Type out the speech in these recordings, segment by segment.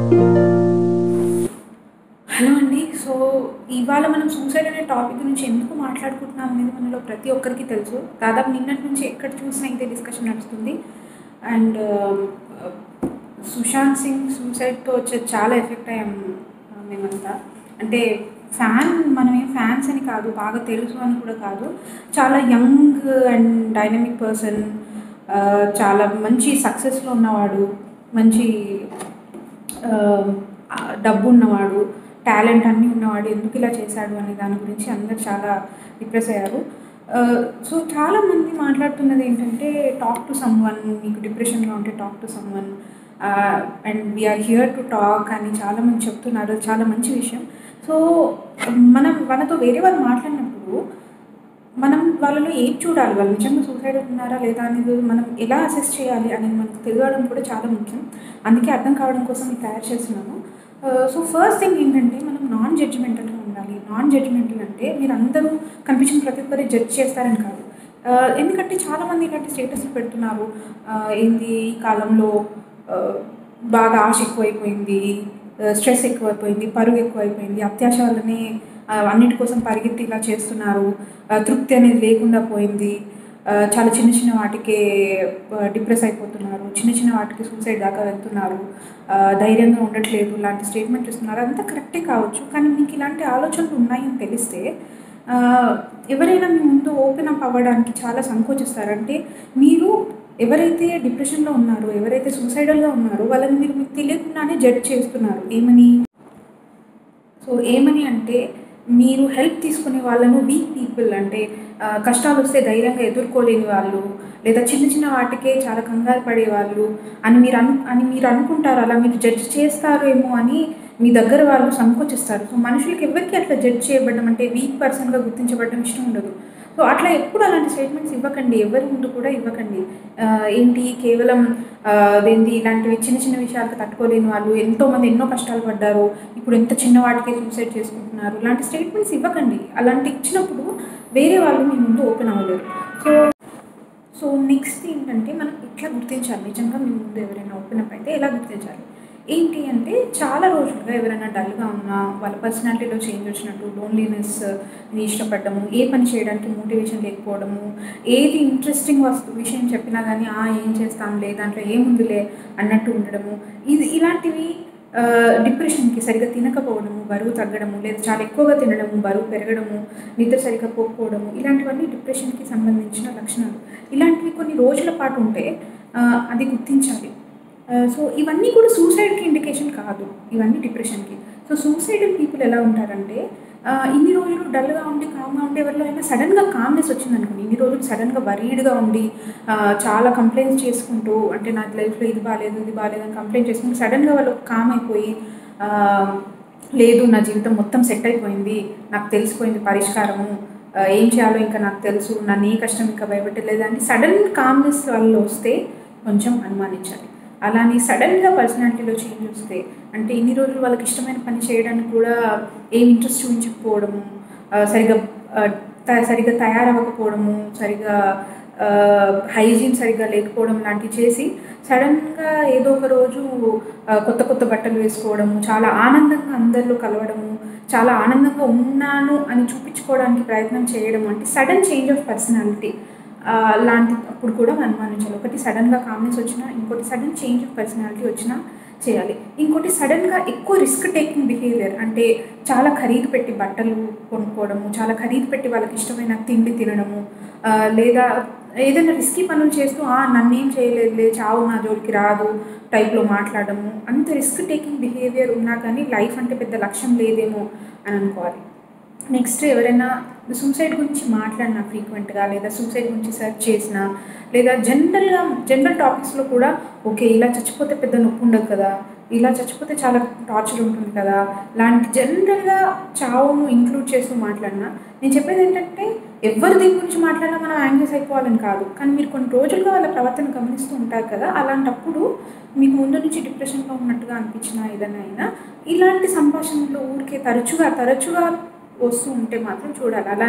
hello అండి so ఇవాళ మనం సూసైడ్ అనే టాపిక్ గురించి ఎందుకు మాట్లాడుకుంటున్నాం అనేది మనలో ప్రతి ఒక్కరికి తెలుసు దాదాపు నిన్నటి నుంచి ఎక్కడ చూసినా ఇదే డిస్కషన్ నడుస్తుంది అండ్ సుశాంత్ సింగ్ సూసైడ్తో వచ్చే చాలా ఎఫెక్ట్ అయ్యాం ఆ, మేమంతా అంటే ఫ్యాన్ మనం ఏం ఫ్యాన్స్ అని కాదు బాగా తెలుసు అని కూడా కాదు చాలా యంగ్ అండ్ డైనమిక్ పర్సన్ చాలా మంచి సక్సెస్లో ఉన్నవాడు మంచి ఆ, డబ్బు ఉన్నవాడు టాలెంట్ అన్నీ ఉన్నవాడు ఎందుకు ఇలా చేశాడు అనే దాని గురించి అందరు చాలా డిప్రెస్ అయ్యారు సో చాలామంది మాట్లాడుతున్నది ఏంటంటే టాక్ టు సమ్ వన్ మీకు డిప్రెషన్గా ఉంటే talk to someone and we are here to talk అని చాలామంది చెప్తున్నారు అది చాలా మంచి విషయం సో మనం మనతో వేరే వాళ్ళు మాట్లాడినప్పుడు మనం వాళ్ళలో ఏం చూడాలి వాళ్ళు నిజంగా సూసైడ్ ఉన్నారా లేదా అనేది మనం ఎలా అసెస్ చేయాలి అనేది మనకు తెలియడం కూడా చాలా ముఖ్యం అందుకే అర్థం కావడం కోసం ఇది తయారు చేస్తున్నాను సో ఫస్ట్ థింగ్ ఏంటంటే మనం నాన్ జడ్జిమెంటల్గా ఉండాలి నాన్ జడ్జిమెంటల్ అంటే మీరు అందరూ కనిపించిన ప్రతి ఒక్కరి జడ్జ్ చేస్తారని కాదు ఆ, ఎందుకంటే చాలామంది ఇలాంటి స్టేటస్లు పెడుతున్నారు ఆ, ఏంది ఈ కాలంలో ఆ, బాగా ఆశ ఎక్కువైపోయింది స్ట్రెస్ ఎక్కువైపోయింది పరుగు ఎక్కువైపోయింది అత్యాశాలని ఆ, అన్నిటి కోసం పరిగెత్తి ఇలా చేస్తున్నారు ఆ, తృప్తి అనేది లేకుండా పోయింది ఆ, చాలా చిన్న చిన్న వాటికే డిప్రెస్ అయిపోతున్నారు చిన్న చిన్న వాటికి సూసైడ్ దాకా వెళ్తున్నారు ఆ, ధైర్యంగా ఉండట్లేదు ఇలాంటి స్టేట్మెంట్ ఇస్తున్నారు అంతా కరెక్టే కావచ్చు కానీ మీకు ఇలాంటి ఆలోచనలు ఉన్నాయని తెలిస్తే ఆ, ఎవరైనా మీ ముందు ఓపెన్ అప్ అవ్వడానికి చాలా సంకోచిస్తారు అంటే మీరు ఎవరైతే డిప్రెషన్లో ఉన్నారో ఎవరైతే సూసైడల్గా ఉన్నారో వాళ్ళని మీరు మీకు తెలియకుండానే జడ్జ్ చేస్తున్నారు ఏమని సో ఏమని అంటే మీరు హెల్ప్ తీసుకునే వాళ్ళను వీక్ పీపుల్ అంటే ఆ, కష్టాలు వస్తే ధైర్యంగా ఎదుర్కోలేని వాళ్ళు లేదా చిన్న చిన్న వాటికే చాలా కంగారు పడే వాళ్ళు అని మీరు అను అని మీరు అనుకుంటారు అలా మీరు జడ్జ్ చేస్తారేమో అని మీ దగ్గర వాళ్ళు సంకోచిస్తారు సో మనుషులకి ఎవరికి అట్లా జడ్జ్ చేయబడడం అంటే వీక్ పర్సన్గా గుర్తించబడడం ఇష్టం ఉండదు సో అట్లా ఎప్పుడు అలాంటి స్టేట్మెంట్స్ ఇవ్వకండి ఎవరి ముందు కూడా ఇవ్వకండి ఆ, ఏంటి కేవలం ఆ, అదేంటి ఇలాంటివి చిన్న చిన్న విషయాలకు తట్టుకోలేని వాళ్ళు ఎంతోమంది ఎన్నో కష్టాలు పడ్డారు ఇప్పుడు ఎంత చిన్న వాటికే సూసైడ్ చేసుకుంటున్నారు ఇలాంటి స్టేట్మెంట్స్ ఇవ్వకండి అలాంటి ఇచ్చినప్పుడు వేరే వాళ్ళు మీ ముందు ఓపెన్ అవ్వలేరు సో సో నెక్స్ట్ ఏంటంటే మనం ఎట్లా గుర్తించాలి నిజంగా మీ ముందు ఎవరైనా ఓపెన్ అప్ అయితే ఎలా గుర్తించాలి ఏంటి అంటే చాలా రోజులుగా ఎవరైనా డల్గా ఉన్నా వాళ్ళ పర్సనాలిటీలో చేంజ్ వచ్చినట్టు లోన్లీనెస్ని ఇష్టపడము ఏ పని చేయడానికి మోటివేషన్ లేకపోవడము ఏది ఇంట్రెస్టింగ్ వస్తు విషయం చెప్పినా కానీ ఆ ఏం చేస్తాంలే దాంట్లో ఏముందిలే అన్నట్టు ఉండడము ఇది ఇలాంటివి ఆ, డిప్రెషన్కి సరిగ్గా తినకపోవడము బరువు తగ్గడము లేదా చాలా ఎక్కువగా తినడము బరువు పెరగడము నిద్ర సరిగ్గా పోకపోవడము ఇలాంటివన్నీ డిప్రెషన్కి సంబంధించిన లక్షణాలు ఇలాంటివి కొన్ని రోజుల పాటు ఉంటే ఆ, అది గుర్తించాలి ఆ, సో ఇవన్నీ కూడా సూసైడ్కి ఇండికేషన్ కాదు ఇవన్నీ డిప్రెషన్కి సో సూసైడల్ పీపుల్ ఎలా ఉంటారంటే ఆ, ఇన్ని రోజులు డల్గా ఉండి కామ్గా ఉండి ఎవరిలో అయినా సడన్గా కామ్నెస్ వచ్చింది అనుకోండి ఇన్ని రోజులు సడన్గా వరీడ్గా ఉండి ఆ, చాలా కంప్లైంట్స్ చేసుకుంటూ అంటే నాకు లైఫ్లో ఇది బాగాలేదు ఇది బాగాలేదు అని కంప్లైంట్ చేసుకుంటూ సడన్గా వాళ్ళు కామ్ అయిపోయి ఆ, లేదు నా జీవితం మొత్తం సెట్ అయిపోయింది నాకు తెలిసిపోయింది పరిష్కారము ఆ, ఏం చేయాలో ఇంకా నాకు తెలుసు నన్ను ఏ కష్టం ఇంకా భయపెట్టలేదు అని సడన్ కామ్నెస్ వాళ్ళు వస్తే కొంచెం అనుమానించాలి అలానే సడన్గా పర్సనాలిటీలో చేంజ్ వస్తే అంటే ఇన్ని రోజులు వాళ్ళకి ఇష్టమైన పని చేయడానికి కూడా ఏం ఇంట్రెస్ట్ చూపించకపోవడము ఆ, సరిగా ఆ, త- సరిగా తయారవ్వకపోవడము సరిగా హైజీన్ సరిగ్గా లేకపోవడం లాంటివి చేసి సడన్గా ఏదో ఒక రోజు ఆ, కొత్త కొత్త బట్టలు వేసుకోవడము చాలా ఆనందంగా అందరిలో కలవడము చాలా ఆనందంగా ఉన్నాను అని చూపించుకోవడానికి ప్రయత్నం చేయడం అంటే సడన్ చేంజ్ ఆఫ్ పర్సనాలిటీ లాంటి అప్పుడు కూడా అనుమానించాలి ఒకటి సడన్గా కామ్నెస్ వచ్చినా ఇంకోటి సడన్ చేంజ్ ఆఫ్ పర్సనాలిటీ వచ్చినా చేయాలి ఇంకోటి సడన్గా ఎక్కువ రిస్క్ టేకింగ్ బిహేవియర్ అంటే చాలా ఖరీదు పెట్టి బట్టలు కొనుక్కోవడము చాలా ఖరీదు పెట్టి వాళ్ళకి ఇష్టమైన తిండి తినడము ఆ, లేదా ఏదైనా రిస్కీ పనులు చేస్తూ "ఆ, నన్నేం చేయలేదులే చావు నా జోలికి రాదు టైప్లో మాట్లాడము అంత రిస్క్ టేకింగ్ బిహేవియర్ ఉన్నా కానీ లైఫ్ అంటే పెద్ద లక్ష్యం లేదేమో అని అనుకోవాలి నెక్స్ట్ ఎవరైనా సూసైడ్ గురించి మాట్లాడినా ఫ్రీక్వెంట్గా లేదా సూసైడ్ గురించి సెర్చ్ చేసినా లేదా జనరల్గా జనరల్ టాపిక్స్లో కూడా ఓకే ఇలా చచ్చిపోతే పెద్ద నొప్పి ఉండదు కదా ఇలా చచ్చిపోతే చాలా టార్చర్ ఉంటుంది కదా లాంటి జనరల్గా చావును ఇంక్లూడ్ చేస్తూ మాట్లాడినా నేను చెప్పేది ఏంటంటే ఎవరు దీని గురించి మాట్లాడినా మనం యాంగ్జైస్ అయిపోవాలని కాదు కానీ మీరు కొన్ని రోజులుగా వాళ్ళ ప్రవర్తన గమనిస్తూ ఉంటారు కదా అలాంటప్పుడు మీకు ముందు నుంచి డిప్రెషన్లో ఉన్నట్టుగా అనిపించినా ఏదైనా అయినా ఇలాంటి సంభాషణలు ఊరికే తరచుగా తరచుగా వస్తూ ఉంటే మాత్రం చూడాలి అలానే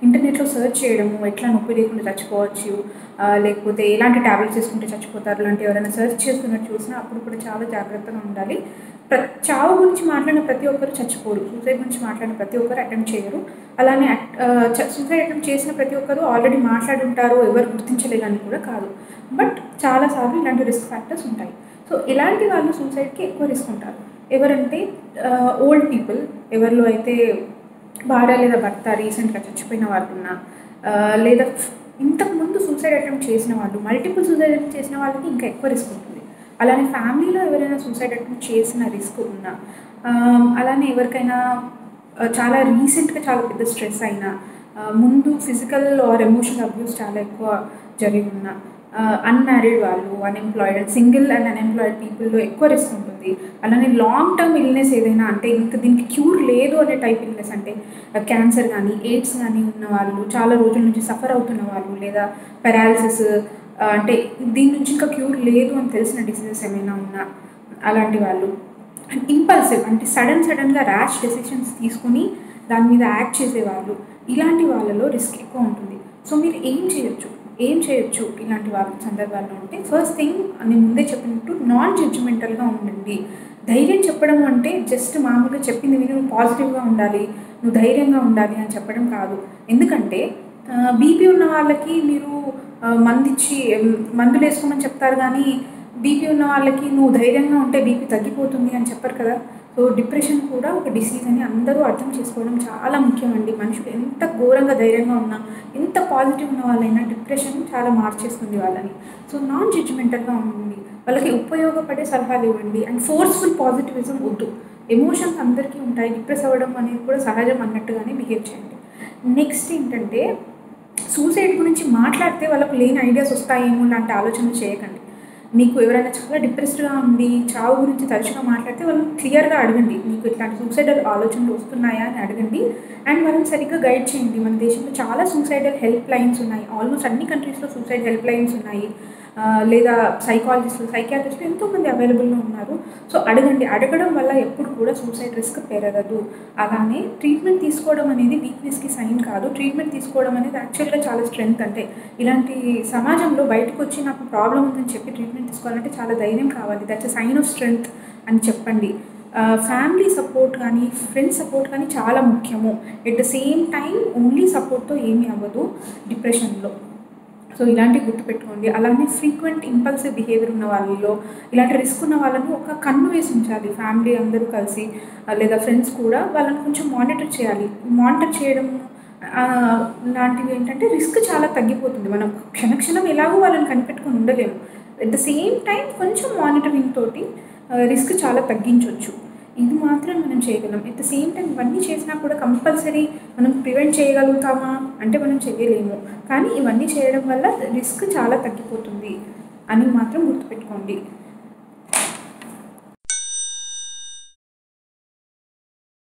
ఇంటర్నెట్లో సెర్చ్ చేయడము ఎట్లా నొప్పి లేకుండా చచ్చిపోవచ్చు ఆ, లేకపోతే ఎలాంటి ట్యాబ్లెట్స్ తీసుకుంటే చచ్చిపోతారు లాంటి ఎవరైనా సెర్చ్ చేస్తున్నట్టు చూసినా అప్పుడు కూడా చాలా జాగ్రత్తగా ఉండాలి ప్ర చావు గురించి మాట్లాడిన ప్రతి ఒక్కరు చచ్చిపోరు సూసైడ్ గురించి మాట్లాడిన ప్రతి ఒక్కరు అటెంప్ట్ చేయరు అలానే సూసైడ్ అటెంప్ట్ చేసిన ప్రతి ఒక్కరు ఆల్రెడీ మాట్లాడి ఉంటారు ఎవరు గుర్తించలేదని కూడా కాదు బట్ చాలాసార్లు ఇలాంటి రిస్క్ ఫ్యాక్టర్స్ ఉంటాయి సో ఇలాంటి వాళ్ళు సూసైడ్కి ఎక్కువ రిస్క్ ఉంటారు ఎవరంటే ఓల్డ్ పీపుల్ ఎవరిలో అయితే భార్య లేదా భర్త రీసెంట్గా చచ్చిపోయిన వాళ్ళు ఉన్నా ఆ, లేదా ఇంతకు ముందు సూసైడ్ అటెంప్ట్ చేసిన వాళ్ళు మల్టిపుల్ సూసైడ్ అటెంప్ట్ చేసిన వాళ్ళకి ఇంకా ఎక్కువ రిస్క్ ఉంటుంది అలానే ఫ్యామిలీలో ఎవరైనా సూసైడ్ అటెంప్ట్ చేసిన రిస్క్ ఉన్నా ఆ, అలానే ఎవరికైనా ఆ, చాలా రీసెంట్గా చాలా పెద్ద స్ట్రెస్ అయినా ఆ, ముందు ఫిజికల్ ఆర్ ఎమోషనల్ అబ్యూస్ చాలా ఎక్కువ జరిగి ఉన్నా అన్మ్యారీడ్ వాళ్ళు unemployed and single and unemployed పీపుల్లో ఎక్కువ రిస్క్ ఉంటుంది అలానే లాంగ్ టర్మ్ ఇల్నెస్ ఏదైనా అంటే ఇంకా దీనికి క్యూర్ లేదు అనే టైప్ ఇల్నెస్ అంటే క్యాన్సర్ కానీ ఎయిడ్స్ కానీ ఉన్న వాళ్ళు చాలా రోజుల నుంచి సఫర్ అవుతున్న వాళ్ళు లేదా పెరాలసిస్ అంటే దీని నుంచి ఇంకా క్యూర్ లేదు అని తెలిసిన డిసీజెస్ ఏమైనా ఉన్నా అలాంటి వాళ్ళు ఇంపల్సివ్ అంటే సడన్ సడన్గా ర్యాష్ డెసిషన్స్ తీసుకుని దాని మీద యాక్ట్ చేసేవాళ్ళు ఇలాంటి వాళ్ళలో రిస్క్ ఎక్కువ ఉంటుంది సో మీరు ఏం చేయొచ్చు ఏం చేయొచ్చు ఇలాంటి వాళ్ళ సందర్భాల్లో ఉంటే ఫస్ట్ థింగ్ నేను ముందే చెప్పినట్టు నాన్ జడ్జిమెంటల్గా ఉండండి ధైర్యం చెప్పడం అంటే జస్ట్ మామూలుగా చెప్పింది విని నువ్వు పాజిటివ్గా ఉండాలి నువ్వు ధైర్యంగా ఉండాలి అని చెప్పడం కాదు ఎందుకంటే బీపీ ఉన్న వాళ్ళకి మీరు ఆ, మందిచ్చి ఉమ్, మందులు వేసుకోమని చెప్తారు కానీ బీపీ ఉన్న వాళ్ళకి నువ్వు ధైర్యంగా ఉంటే బీపీ తగ్గిపోతుంది అని చెప్పరు కదా సో డిప్రెషన్ కూడా ఒక డిసీజ్ అని అందరూ అర్థం చేసుకోవడం చాలా ముఖ్యమండి మనుషులు ఎంత ఘోరంగా ధైర్యంగా ఉన్నా ఎంత పాజిటివ్ ఉన్న వాళ్ళైనా డిప్రెషన్ చాలా మార్చేస్తుంది వాళ్ళని సో నాన్ జడ్జిమెంటల్గా ఉండండి వాళ్ళకి ఉపయోగపడే సలహాలు ఇవ్వండి అండ్ ఫోర్స్ఫుల్ పాజిటివిజం వద్దు ఎమోషన్స్ అందరికీ ఉంటాయి డిప్రెస్ అవ్వడం అనేది కూడా సహజం అన్నట్టుగానే బిహేవ్ చేయండి నెక్స్ట్ ఏంటంటే సూసైడ్ గురించి మాట్లాడితే వాళ్ళకు లేని ఐడియాస్ వస్తాయేమో లాంటి ఆలోచనలు చేయకండి మీకు ఎవరైనా చాలా డిప్రెస్డ్గా ఉండి చావు గురించి తరచుగా మాట్లాడితే వాళ్ళని క్లియర్గా అడగండి మీకు ఇట్లాంటి సూసైడల్ ఆలోచనలు వస్తున్నాయా అని అడగండి అండ్ వాళ్ళని సరిగ్గా గైడ్ చేయండి మన దేశంలో చాలా సూసైడల్ హెల్ప్ లైన్స్ ఉన్నాయి ఆల్మోస్ట్ అన్ని కంట్రీస్లో సూసైడ్ హెల్ప్ లైన్స్ ఉన్నాయి ఆ, లేదా సైకాలజిస్టులు సైకాట్రిస్టులు ఎంతోమంది అవైలబుల్లో ఉన్నారు సో అడగండి అడగడం వల్ల ఎప్పుడు కూడా సూసైడ్ రిస్క్ పెరగదు అలానే ట్రీట్మెంట్ తీసుకోవడం అనేది వీక్నెస్కి సైన్ కాదు ట్రీట్మెంట్ తీసుకోవడం అనేది యాక్చువల్గా చాలా స్ట్రెంగ్త్ అంటే ఇలాంటి సమాజంలో బయటకు వచ్చి నాకు ప్రాబ్లం ఉందని చెప్పి ట్రీట్మెంట్ తీసుకోవాలంటే చాలా ధైర్యం కావాలి దట్స్ సైన్ ఆఫ్ స్ట్రెంగ్త్ అని చెప్పండి ఫ్యామిలీ సపోర్ట్ కానీ ఫ్రెండ్స్ సపోర్ట్ కానీ చాలా ముఖ్యము at the same time only సపోర్ట్తో ఏమీ అవ్వదు డిప్రెషన్లో సో ఇలాంటివి గుర్తుపెట్టుకోండి అలానే ఫ్రీక్వెంట్ ఇంపల్సివ్ బిహేవియర్ ఉన్న వాళ్ళలో ఇలాంటి రిస్క్ ఉన్న వాళ్ళని ఒక కన్ను వేసి ఉంచాలి ఫ్యామిలీ అందరూ కలిసి ఆ, లేదా ఫ్రెండ్స్ కూడా వాళ్ళని కొంచెం మానిటర్ చేయాలి మానిటర్ చేయడం ఆ, లాంటివి ఏంటంటే రిస్క్ చాలా తగ్గిపోతుంది మనం క్షణక్షణం ఎలాగో వాళ్ళని కనిపెట్టుకొని ఉండలేము అట్ ద సేమ్ టైం కొంచెం మానిటరింగ్ తోటి రిస్క్ చాలా తగ్గించవచ్చు ఇది మాత్రం మనం చేయగలం ఎట్ ద సేమ్ టైం ఇవన్నీ చేసినా కూడా కంపల్సరీ మనం ప్రివెంట్ చేయగలుగుతామా అంటే మనం చేయలేము కానీ ఇవన్నీ చేయడం వల్ల రిస్క్ చాలా తగ్గిపోతుంది అని మాత్రం గుర్తుపెట్టుకోండి